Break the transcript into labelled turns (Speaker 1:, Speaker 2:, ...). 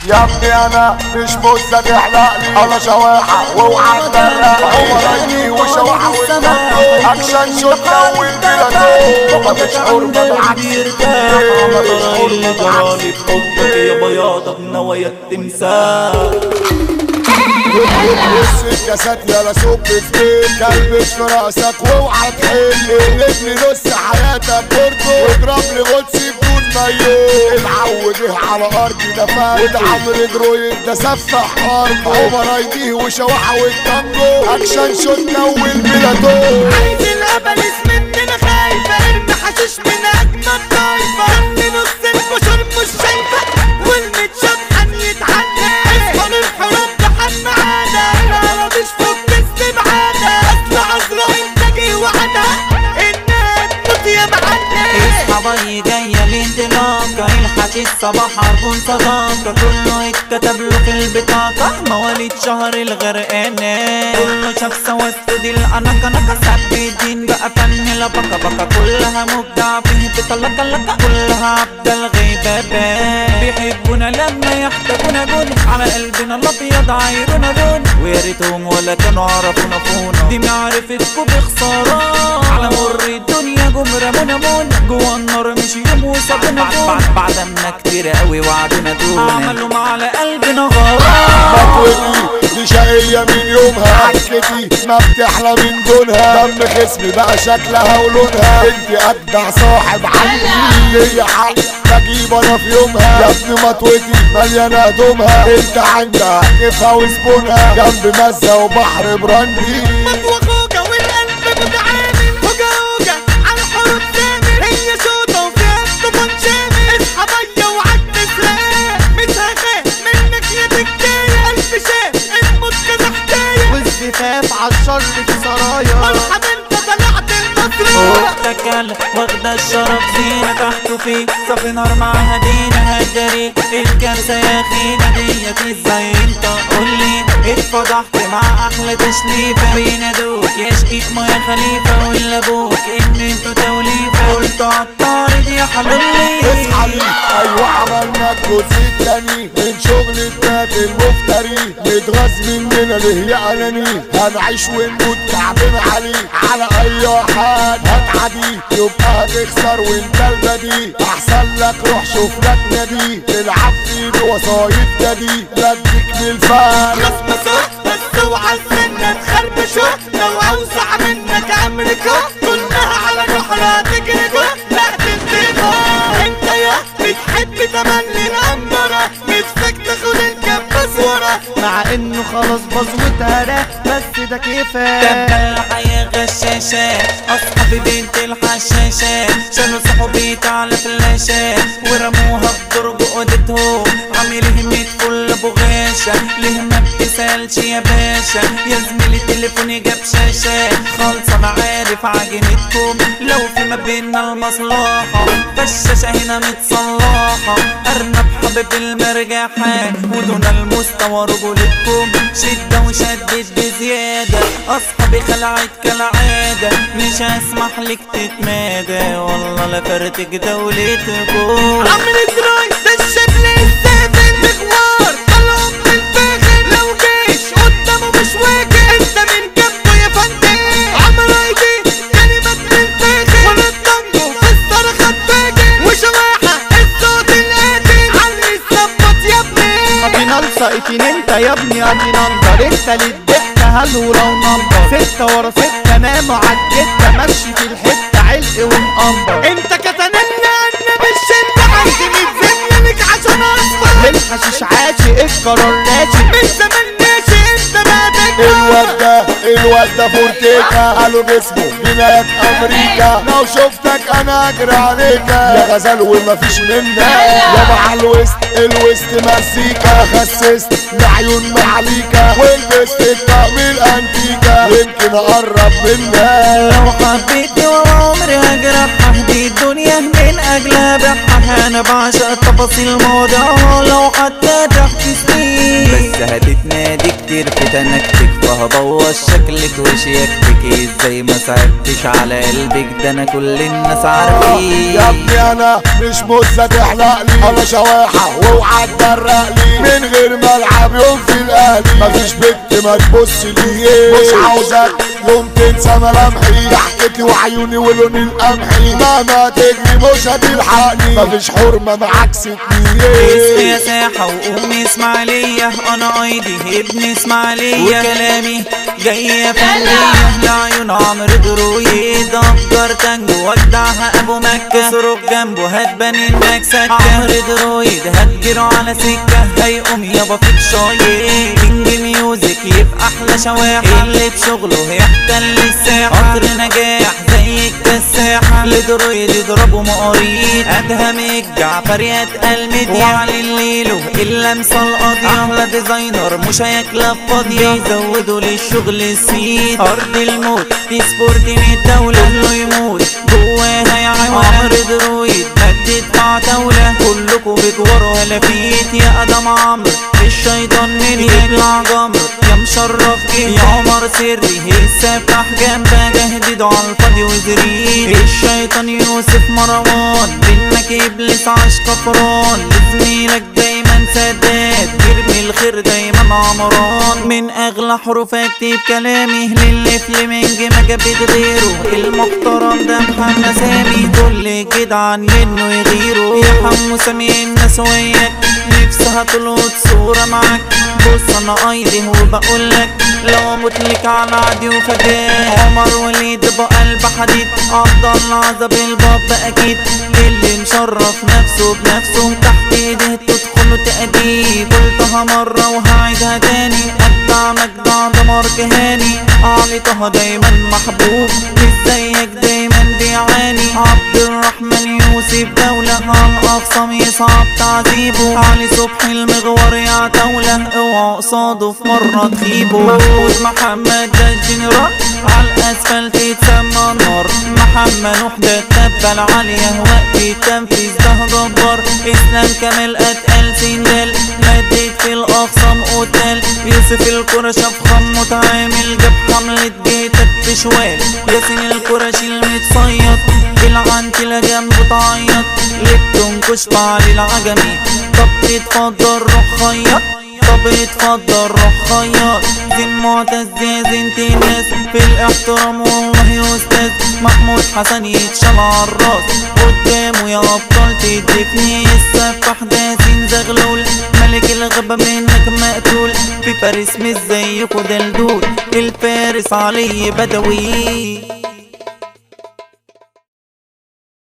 Speaker 1: يا ابني انا مش بوسه تحلق لي انا شواحه واوعى تبرق هو رايي وشواحه والتنطو اكشن شوت اول بلا توب مفيش حرمه بالعكس مفيش حرمه بالعكس
Speaker 2: في حبك يا بياضة بنوايا التمثال
Speaker 1: بص الكاسات يا سوق سبيل كلبش في راسك واوعى تحل ابني نص حياتك برضه واضرب لي غطسي بدون مايو اتعود ايه على ارضي ده فات وده عمرو درويد ده سفح ارض عمر ايديه وشواحه والتانجو اكشن شوت اول بلا توب
Speaker 3: عايز الابلس مننا خايفة ارمي حشيش من اجمد طايفة خلي نص البشر مش شايفة والمتشبحن يتعنى اصفر الحروب تحن عادة العربيش فوق استبعادة اصل عذرا انتاجي وعدها انها تموت يا معلم
Speaker 2: اصحابي جاية الانطلاقة الحكي الصباح عرفون صداقة كله اتكتب له في البطاقة مواليد شهر الغرقانة كله شاف سواسته دي الأناقة نكا سب الدين بقى فن لبكة بكة كلها مبدع فيه بتلقى لك كلها عبد الغيبابات بيحبونا لما يحتاجونا جون على قلبنا الأبيض عايرونا لون ويا ريتهم ولا كانوا عرفونا فونا دي معرفتكوا بخسارة على مر الدنيا جم رمونا مون جوا النار مش يوم وسابونا بعد بعد ما كتير قوي وعدونا دون عملوا على قلبنا غرام
Speaker 1: خطوتي دي شقية من يومها عكتي ما بتحلى من دونها دم خصمي بقى شكلها ولونها انت اجدع صاحب عندي ليا حق بجيب انا في يومها يا ابني مطوتي مليانة هدومها انت عندها كيفها وزبونها جنب مزة وبحر براندي
Speaker 3: مطوى خوجة والقلب متعامل هوجة هوجة على حروب سامر هي شوطة وفيها طوفان شامل اصحى بيا وعد سراب مش هخاف منك يا دكاية قلب شاف الموت كذا حكاية
Speaker 4: والزفاف عالشر في سرايا
Speaker 3: مرحبا انت طلعت المصرية
Speaker 2: واتكل واخدة الشرف زينة تحته فيه صافي نار معاها دينا هدري الكارثة يا اخينا ديت ازاي انت قولي اتفضحت مع احلى تشليفة بينادوك يا شقيق ما يا خليفة ولا ابوك ان انتوا توليفة قلت عطارد يا حلولي
Speaker 1: اصحى لي ايوه عملنا الجزء التاني من شغل التات المفتري نتغاظ مننا ليه يا اناني هنعيش ونموت تعبنا عليه على اي حد هتعدي يبقى هتخسر وانت البدي احسن لك روح شوف لك نادي تلعب في بوسايط جدي لا اديك من الفن
Speaker 3: خصم صوت بس اوعى السنة تخربشوا لو اوسع منك امريكا كلها على بحرها تجري جوه لا تنتهي انت يا بتحب تملي العنبرة نفسك تاخد الكبة صورة
Speaker 4: مع انه خلاص باظ واتهرى بس ده كفايه
Speaker 2: تبع الحياة غشاشات أصحابي بنت الحشاشات شالوا صحوبيت على فلاشات ورموها بدرج أوضتهم عامل همة كل أبو غاشة ليه ما بتسألش يا باشا يا زميلي تليفوني جاب شاشة خالصة معارف عجنتكم لو في ما بينا المصلحة فالشاشة هنا متصلحة أرنب حبيب المرجحة ودون المستوى رجولتكم شدة وشدت بزيادة أصحابي خلعت كالعادة مش هسمح لك تتمادى والله لا فرتك دولتكم
Speaker 3: عمرو دراي ده الشبل السافل مغوار طلعوا من الفاخر لو جيش قدامه مش واجه انت من جنبه يا فندم عمرو ايدي كلمات من الفاخر ولا الطنجو في الصرخة فاجر وشواحة الصوت القاتل علي الظبط يا ابني
Speaker 4: ادينا ساقطين انت يا ابني ادينا انظر انت للضحكة هلورة ونمبر ستة ورا ستة ناموا عالجتة مشي في الحتة علق ونقنبر
Speaker 3: انت كتنمنا انا مش انت عايز متزن لك عشان اصفر
Speaker 4: للحشيش عاشق القرار راشق
Speaker 3: من زمان ماشي انت بعدك
Speaker 1: الواد ده الواد ده فورتيكا قالوا جسمه جنايات امريكا لو شفتك انا اجري عليك يا غزال ومفيش منك يا مع الوسط الوسط مزيكا خسست لعيون معليكا ولبست الطقم الانتيكا يمكن اقرب منك
Speaker 2: لو حبيتني ورا عمري هجرحها دي الدنيا من اجلها بحها انا بعشق تفاصيل موضوعها لو حتى تحت سنين بس هتتنادي كتير في تنكتك فهبوظ شكلك وشياكتك ازاي ما صعبتش على قلبك ده انا كل الناس عارفين
Speaker 1: يا ابني انا مش مزة تحلق لي انا شواحة واوعى تدرق لي من غير ما العب يوم في الاهلي مفيش بنت ما تبص لي مش عاوزك يوم تنسى ملامحي ضحكتي وعيوني ولون القمحي مهما تجري مش هتلحقني مفيش حرمة معاك
Speaker 2: اصحي يا
Speaker 1: ستني
Speaker 2: ساحة وقومي اسماعيلية انا ايدي ابن اسماعيلية وكلامي جاية فنية لعيون عمرو درويد افكار تانجو ودعها ابو مكة صرخ جنبه هتبان انك سكة عمرو درويد هتجروا على سكة هيقوم يابا فيك شايط كينج ميوزك يبقى احلى شواحة اللي بشغله يحتل الساحة قطر نجاح زي الكساحة لدرويد يضربوا مقاريط ادهم جعفر يتقل مديا وعلي الليلو اللمسة القاضية احلى ديزاينر مش هيكلف فاضية بيزودوا للشغل السيد ارض الموت في سبورت من الدولة كله يموت جواها يا عمر درويد مدت مع دولة كلكوا بتوروا لفيت يا ادم عمرو الشيطان من يطلع جمر يا مشرف جه يا عمر سري السفاح جنبك اهددوا على الفاضي وزريب الشيطان يوسف مروان منك ابليس عاش كفران لزميلك دايما سداد يرمي الخير دايما عمران من اغلى حروف اكتب كلامي للي فليمنج ما جابت غيره المحترم ده محمد سامي كل جدعان منه يغيره يا حمو سامي الناس وياك نفسها تلقط صورة معاك بص انا ايدي وبقولك لو اموت لك على عدي وفداك عمر وليد بقلب حديد عبد الله عذب الباب اكيد اللي مشرف نفسه بنفسه تحت ايده تدخل تأديب قلتها مرة وهعيدها تاني ابدع مجدع دمار كهاني علي طه دايما محبوب مش زيك دايما بيعاني عبد الرحمن يوسف دولة على الأقسام يصعب تعذيبه علي صبحي المغور يا دولة اوعى قصاده في مرة تخيبه محمود محمد ده الجنرال على الاسفلت يتسمى نار محمد وحدة تبل عليه وقت التنفيذ ده جبار اسلام كامل اتقل سندال مديت في الاقسام قتال يوسف الكرشة فخم متعامل جاب حملة جيتك في شوال ياسين الكرشي المتصيط بالعنتلة جنبه تعيط لبتون كشف علي العجمي طب اتفضل روح خيط طب اتفضل روح خياط زين معتز يا زينت الناس في الاحترام والله يا استاذ محمود حسن يتشال عالراس قدامه يا ابطال تدفني السفاح ده زين زغلول ملك الغابة منك مقتول في فارس مش زيكوا دلدول الفارس علي بدوي